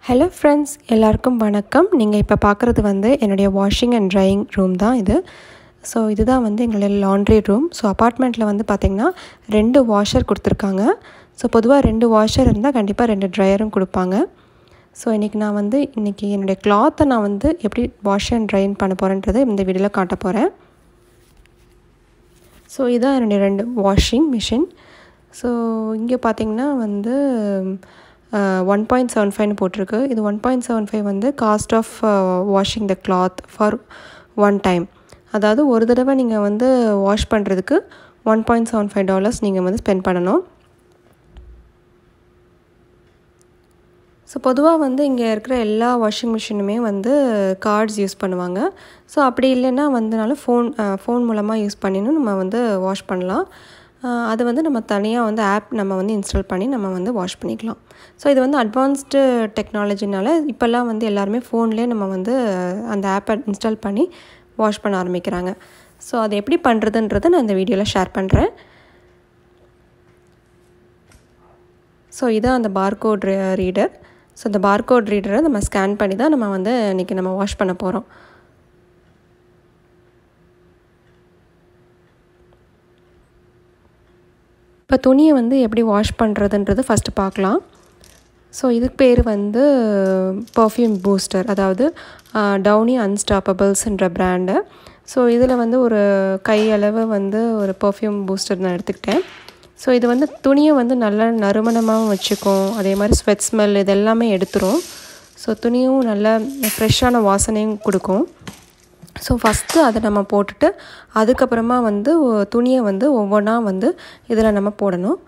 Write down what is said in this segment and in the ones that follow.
hello friends எல்லாருக்கும் வணக்கம் நீங்கள் இப்போ பார்க்குறது வந்து என்னுடைய வாஷிங் அண்ட் ட்ரையிங் ரூம் தான் இது ஸோ இதுதான் வந்து எங்களுடைய லாண்ட்ரி ரூம் ஸோ அப்பார்ட்மெண்ட்டில் வந்து பார்த்திங்கன்னா ரெண்டு வாஷர் கொடுத்துருக்காங்க ஸோ பொதுவாக ரெண்டு வாஷர் இருந்தால் கண்டிப்பாக ரெண்டு ட்ரையரும் கொடுப்பாங்க ஸோ இன்றைக்கி நான் வந்து இன்றைக்கி என்னுடைய கிளாத்தை நான் வந்து எப்படி வாஷ் அண்ட் ட்ரைன் பண்ண போகிறேன்றதை இந்த வீடியோவில் காட்ட போகிறேன் ஸோ இதான் என்னுடைய ரெண்டு வாஷிங் மிஷின் ஸோ இங்கே பார்த்தீங்கன்னா வந்து ஒன் பாயிண்ட் செவன் ஃபைவ்னு போட்டிருக்கு இது ஒன் பாயிண்ட் செவன் ஃபைவ் வந்து cost of washing the cloth for one time அதாவது ஒரு தடவை நீங்கள் வந்து வாஷ் பண்ணுறதுக்கு one point seven five dollars நீங்கள் வந்து ஸ்பெண்ட் பண்ணணும் ஸோ பொதுவாக வந்து இங்கே இருக்கிற எல்லா வாஷிங் மிஷினுமே வந்து கார்ட்ஸ் யூஸ் பண்ணுவாங்க ஸோ அப்படி இல்லைன்னா வந்தனாலும் ஃபோன் ஃபோன் மூலமாக யூஸ் பண்ணினும் நம்ம வந்து வாஷ் பண்ணலாம் அது வந்து நம்ம தனியாக வந்து ஆப் நம்ம வந்து இன்ஸ்டால் பண்ணி நம்ம வந்து வாஷ் பண்ணிக்கலாம் ஸோ இது வந்து அட்வான்ஸ்டு டெக்னாலஜினால இப்போல்லாம் வந்து எல்லாருமே ஃபோன்லேயே நம்ம வந்து அந்த ஆப்பை இன்ஸ்டால் பண்ணி வாஷ் பண்ண ஆரம்பிக்கிறாங்க ஸோ அது எப்படி பண்ணுறதுன்றதை நான் இந்த வீடியோவில் ஷேர் பண்ணுறேன் ஸோ இதான் அந்த பார்கோட் ரீடர் ஸோ இந்த பார்கோட் ரீடரை நம்ம ஸ்கேன் பண்ணி தான் நம்ம வந்து இன்றைக்கி நம்ம வாஷ் பண்ண போகிறோம் இப்போ துணியை வந்து எப்படி வாஷ் பண்ணுறதுன்றது ஃபஸ்ட்டு பார்க்கலாம் ஸோ இதுக்கு பேர் வந்து பர்ஃப்யூம் பூஸ்டர் அதாவது டவுனி அன்ஸ்டாப்பபிள்ஸ்ன்ற பிராண்டு ஸோ இதில் வந்து ஒரு கை அளவு வந்து ஒரு பர்ஃப்யூம் பூஸ்டர் நான் எடுத்துக்கிட்டேன் ஸோ இது வந்து துணியை வந்து நல்லா நறுமணமாகவும் வச்சுக்கும் அதே மாதிரி ஸ்வெட் ஸ்மெல் இது எல்லாமே எடுத்துரும் ஸோ துணியும் நல்ல ஃப்ரெஷ்ஷான வாசனையும் கொடுக்கும் ஸோ ஃபஸ்ட்டு அதை நம்ம போட்டுட்டு அதுக்கப்புறமா வந்து துணியை வந்து ஒவ்வொன்றா வந்து இதில் நம்ம போடணும்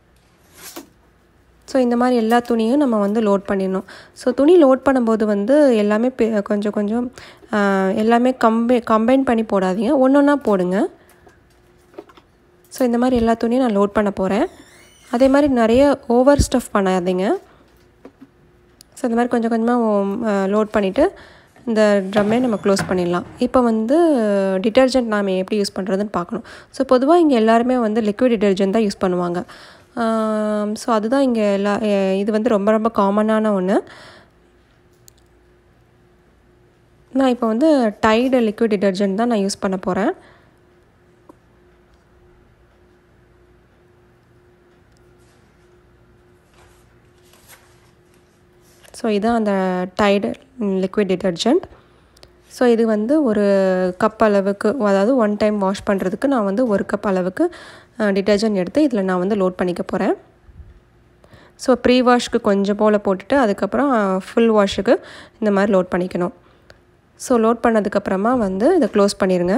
ஸோ இந்த மாதிரி எல்லா துணியும் நம்ம வந்து லோட் பண்ணிடணும் ஸோ துணி லோட் பண்ணும்போது வந்து எல்லாமே கொஞ்சம் கொஞ்சம் எல்லாமே கம்பை கம்பைன் பண்ணி போடாதீங்க ஒன்று ஒன்றா போடுங்க ஸோ இந்த மாதிரி எல்லா துணியும் நான் லோட் பண்ண போகிறேன் அதே மாதிரி நிறைய ஓவர் ஸ்டஃப் பண்ணாதீங்க ஸோ இந்த மாதிரி கொஞ்சம் கொஞ்சமாக லோட் பண்ணிவிட்டு இந்த ட்ரம்மே நம்ம க்ளோஸ் பண்ணிடலாம் இப்போ வந்து டிட்டர்ஜென்ட் நாம் எப்படி யூஸ் பண்ணுறதுன்னு பார்க்கணும் ஸோ பொதுவாக இங்கே எல்லாருமே வந்து லிக்விட் டிட்டர்ஜென்ட் தான் யூஸ் பண்ணுவாங்க ஸோ அதுதான் இங்கே எல்லா இது வந்து ரொம்ப ரொம்ப காமனான ஒன்று நான் இப்போ வந்து டைடு லிக்விட் டிட்டர்ஜென்ட் தான் நான் யூஸ் பண்ண போகிறேன் ஸோ இதுதான் அந்த டைடு லிக்விட் டிட்டர்ஜென்ட் ஸோ இது வந்து ஒரு கப் அளவுக்கு அதாவது ஒன் டைம் வாஷ் பண்ணுறதுக்கு நான் வந்து ஒரு கப் அளவுக்கு டிட்டர்ஜென்ட் எடுத்து இதில் நான் வந்து லோட் பண்ணிக்க போகிறேன் ஸோ ப்ரீ வாஷ்க்கு கொஞ்சம் போல் போட்டுட்டு அதுக்கப்புறம் ஃபுல் வாஷுக்கு இந்த மாதிரி லோட் பண்ணிக்கணும் ஸோ லோட் பண்ணதுக்கப்புறமா வந்து இதை க்ளோஸ் பண்ணிடுங்க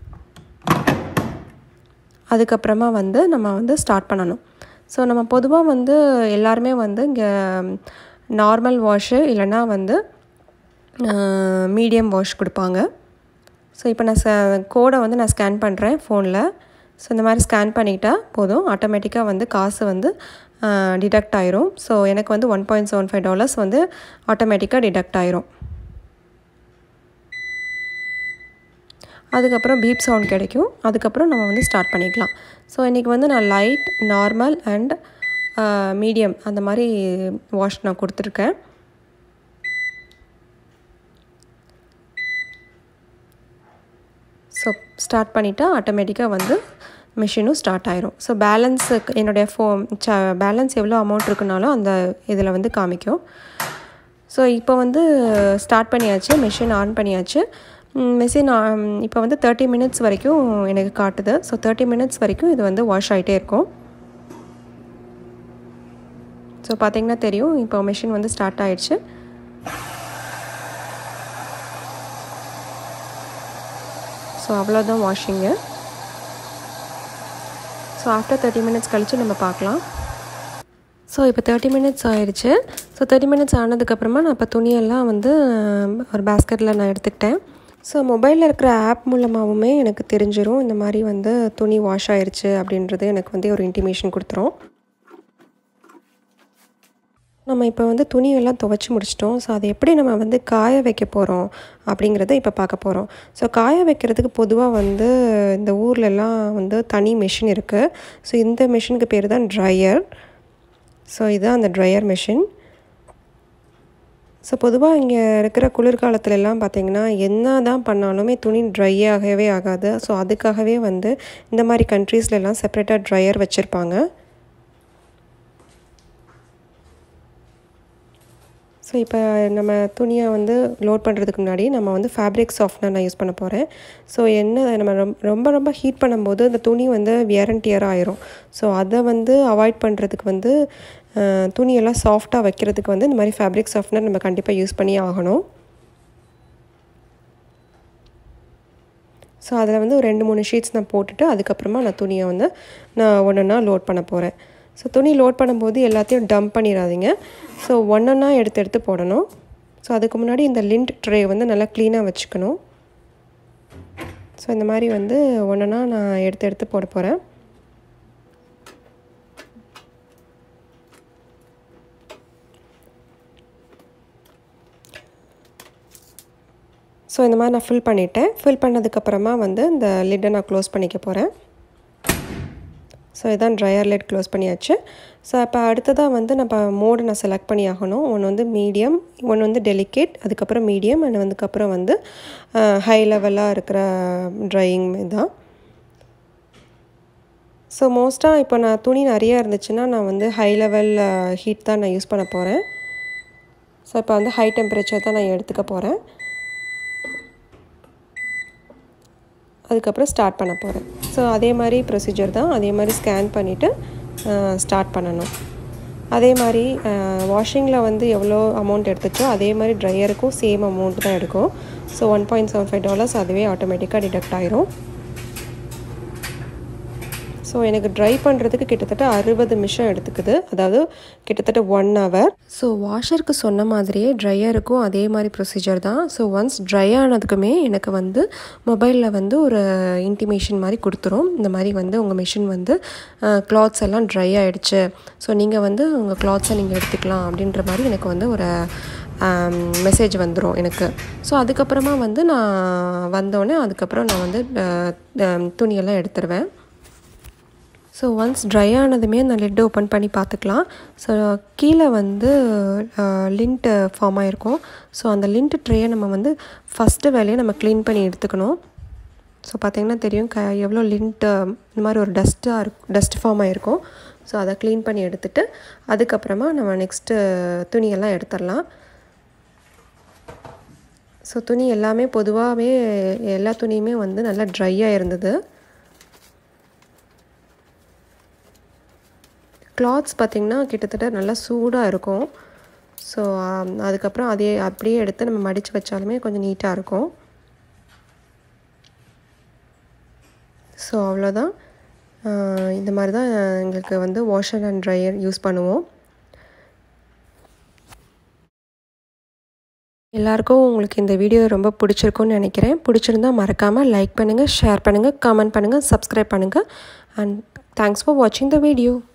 அதுக்கப்புறமா வந்து நம்ம வந்து ஸ்டார்ட் பண்ணணும் ஸோ நம்ம பொதுவாக வந்து எல்லாருமே வந்து இங்கே நார்மல் வாஷு இல்லைனா வந்து மீடியம் வாஷ் கொடுப்பாங்க ஸோ இப்போ நான் ச கோடை வந்து நான் ஸ்கேன் பண்ணுறேன் ஃபோனில் ஸோ இந்த மாதிரி ஸ்கேன் பண்ணிக்கிட்டால் போதும் ஆட்டோமேட்டிக்காக வந்து காசு வந்து டிடக்ட் ஆயிரும் ஸோ எனக்கு வந்து one point seven five dollars வந்து ஆட்டோமேட்டிக்காக டிடக்ட் ஆயிரும் அதுக்கப்புறம் பீப் சவுண்ட் கிடைக்கும் அதுக்கப்புறம் நம்ம வந்து ஸ்டார்ட் பண்ணிக்கலாம் ஸோ இன்றைக்கி வந்து நான் லைட் நார்மல் அண்ட் மீடியம் அந்த மாதிரி வாஷ் நான் கொடுத்துருக்கேன் ஸோ ஸ்டார்ட் பண்ணிவிட்டா ஆட்டோமேட்டிக்காக வந்து மிஷினும் ஸ்டார்ட் ஆயிரும் ஸோ பேலன்ஸுக்கு என்னுடைய ஃபோ ச பேலன்ஸ் எவ்வளோ அமௌண்ட் இருக்குனாலும் அந்த இதில் வந்து காமிக்கும் ஸோ இப்போ வந்து ஸ்டார்ட் பண்ணியாச்சு மிஷின் ஆன் பண்ணியாச்சு மிஷின் இப்போ வந்து தேர்ட்டி மினிட்ஸ் வரைக்கும் எனக்கு காட்டுது ஸோ தேர்ட்டி மினிட்ஸ் வரைக்கும் இது வந்து வாஷ் ஆகிட்டே இருக்கும் ஸோ பார்த்தீங்கன்னா தெரியும் இப்போ மிஷின் வந்து ஸ்டார்ட் ஆகிடுச்சு ஸோ அவ்வளோதான் washing so after thirty minutes கழித்து நம்ம பார்க்கலாம் ஸோ இப்போ தேர்ட்டி மினிட்ஸ் ஆயிடுச்சு ஸோ தேர்ட்டி மினிட்ஸ் ஆனதுக்கப்புறமா நான் இப்போ துணியெல்லாம் வந்து ஒரு பேஸ்கெட்டில் நான் எடுத்துக்கிட்டேன் ஸோ மொபைலில் இருக்கிற ஆப் மூலமாகவுமே எனக்கு தெரிஞ்சிடும் இந்த மாதிரி வந்து துணி வாஷ் ஆயிடுச்சு அப்படின்றது எனக்கு வந்து ஒரு இன்டிமேஷன் கொடுத்துரும் நம்ம இப்போ வந்து துணியெல்லாம் துவைச்சி முடிச்சிட்டோம் ஸோ அதை எப்படி நம்ம வந்து காய வைக்க போகிறோம் அப்படிங்கிறத இப்போ பார்க்க போகிறோம் ஸோ காய வைக்கிறதுக்கு பொதுவாக வந்து இந்த ஊர்லெலாம் வந்து தனி மிஷின் இருக்குது ஸோ இந்த மிஷினுக்கு பேர் தான் ட்ரையர் ஸோ இதுதான் அந்த ட்ரையர் மிஷின் ஸோ பொதுவாக இங்கே இருக்கிற குளிர்காலத்துல எல்லாம் பார்த்திங்கன்னா என்ன தான் பண்ணாலுமே துணி ட்ரை ஆகவே ஆகாது ஸோ அதுக்காகவே வந்து இந்த மாதிரி கண்ட்ரீஸ்லலாம் செப்பரேட்டாக ட்ரையர் வச்சுருப்பாங்க ஸோ இப்போ நம்ம துணியை வந்து லோட் பண்ணுறதுக்கு முன்னாடி நம்ம வந்து ஃபேப்ரிக் சாஃப்ட்னர் நான் யூஸ் பண்ண போகிறேன் ஸோ என்ன நம்ம ரொம்ப ரொம்ப ரொம்ப ஹீட் பண்ணும்போது அந்த துணி வந்து வியர் அண்ட் டியர் ஆயிரும் ஸோ அதை வந்து அவாய்ட் பண்ணுறதுக்கு வந்து துணியெல்லாம் சாஃப்டாக வைக்கிறதுக்கு வந்து இந்த மாதிரி ஃபேப்ரிக் சாஃப்ட்னர் நம்ம கண்டிப்பாக யூஸ் பண்ணி ஆகணும் ஸோ அதில் வந்து ஒரு ரெண்டு மூணு ஷீட்ஸ் நான் போட்டுட்டு அதுக்கப்புறமா நான் துணியை வந்து நான் ஒன்றா லோட் பண்ண போகிறேன் ஸோ துணி லோட் பண்ணும்போது எல்லாத்தையும் டம்ப் பண்ணிடாதீங்க ஸோ ஒன்றா எடுத்து எடுத்து போடணும் ஸோ அதுக்கு முன்னாடி இந்த லிண்ட் ட்ரே வந்து நல்லா க்ளீனாக வச்சுக்கணும் ஸோ இந்த மாதிரி வந்து ஒன்றா நான் எடுத்து எடுத்து போட போகிறேன் ஸோ இந்த மாதிரி நான் ஃபில் பண்ணிவிட்டேன் ஃபில் பண்ணதுக்கப்புறமா வந்து இந்த லிட்டை நான் க்ளோஸ் பண்ணிக்க போகிறேன் ஸோ இதான் ட்ரையர் லைட் க்ளோஸ் பண்ணியாச்சு ஸோ இப்போ அடுத்ததாக வந்து நம்ம மோடு நான் செலக்ட் பண்ணி ஆகணும் ஒன்று வந்து மீடியம் ஒன்று வந்து டெலிகேட் அதுக்கப்புறம் மீடியம் அண்ட் வந்துக்கப்புறம் வந்து ஹை லெவலாக இருக்கிற ட்ரையிங் தான் ஸோ மோஸ்ட்டாக இப்போ நான் துணி நிறையா இருந்துச்சுன்னா நான் வந்து ஹை லெவல் ஹீட் தான் நான் யூஸ் பண்ண போகிறேன் ஸோ இப்போ வந்து ஹை டெம்பரேச்சர் தான் நான் எடுத்துக்க போகிறேன் அதுக்கப்புறம் ஸ்டார்ட் பண்ண போகிறேன் ஸோ அதே மாதிரி ப்ரொசீஜர் தான் அதே மாதிரி ஸ்கேன் பண்ணிவிட்டு ஸ்டார்ட் பண்ணணும் அதே மாதிரி வாஷிங்கில் வந்து எவ்வளோ அமௌண்ட் எடுத்துச்சோ அதே மாதிரி ட்ரையருக்கும் சேம் அமௌண்ட் தான் எடுக்கும் so one point seven five dollars அதுவே ஆட்டோமேட்டிக்காக டிடக்ட் ஆயிரும் ஸோ எனக்கு ட்ரை பண்ணுறதுக்கு கிட்டத்தட்ட அறுபது நிமிஷம் எடுத்துக்குது அதாவது கிட்டத்தட்ட ஒன் ஹவர் ஸோ வாஷருக்கு சொன்ன மாதிரியே ட்ரையருக்கும் அதே மாதிரி ப்ரொசீஜர் தான் ஸோ ஒன்ஸ் ட்ரை ஆனதுக்குமே எனக்கு வந்து மொபைலில் வந்து ஒரு இன்டிமேஷன் மாதிரி கொடுத்துரும் இந்த மாதிரி வந்து உங்கள் மிஷின் வந்து கிளாத்ஸ் எல்லாம் ட்ரை ஆகிடுச்சு ஸோ நீங்கள் வந்து உங்கள் கிளாத்ஸை நீங்கள் எடுத்துக்கலாம் அப்படின்ற மாதிரி எனக்கு வந்து ஒரு மெசேஜ் வந்துடும் எனக்கு ஸோ அதுக்கப்புறமா வந்து நான் வந்தோடனே அதுக்கப்புறம் நான் வந்து துணியெல்லாம் எடுத்துருவேன் ஸோ ஒன்ஸ் ட்ரை ஆனதுமே அந்த லிட் ஓப்பன் பண்ணி பார்த்துக்கலாம் ஸோ கீழே வந்து லிண்ட் ஃபார்ம் ஆகிருக்கும் ஸோ அந்த லிண்ட் ட்ரேயை நம்ம வந்து ஃபஸ்ட்டு வேலையை நம்ம க்ளீன் பண்ணி எடுத்துக்கணும் ஸோ பார்த்திங்கன்னா தெரியும் க எவ்வளோ லிண்ட்டு இந்த மாதிரி ஒரு டஸ்ட்டாக இருக்கும் டஸ்ட் ஃபார்ம் ஆகிருக்கும் ஸோ அதை க்ளீன் பண்ணி எடுத்துகிட்டு அதுக்கப்புறமா நம்ம நெக்ஸ்ட்டு துணியெல்லாம் எடுத்துடலாம் ஸோ துணி எல்லாமே பொதுவாகவே எல்லா துணியுமே வந்து நல்லா ட்ரையாக இருந்தது கிளாத்ஸ் பார்த்திங்கன்னா கிட்டத்தட்ட நல்லா சூடாக இருக்கும் ஸோ அதுக்கப்புறம் அதே அப்படியே எடுத்து நம்ம மடித்து வச்சாலுமே கொஞ்சம் நீட்டாக இருக்கும் ஸோ அவ்வளோதான் இந்த மாதிரி தான் எங்களுக்கு வந்து வாஷர் அண்ட் ட்ரையர் யூஸ் பண்ணுவோம் எல்லாருக்கும் உங்களுக்கு இந்த வீடியோ ரொம்ப பிடிச்சிருக்கும்னு நினைக்கிறேன் பிடிச்சிருந்தா மறக்காமல் லைக் பண்ணுங்கள் ஷேர் பண்ணுங்கள் கமெண்ட் பண்ணுங்கள் சப்ஸ்கிரைப் பண்ணுங்கள் அண்ட் தேங்க்ஸ் ஃபார் வாட்சிங் த வீடியோ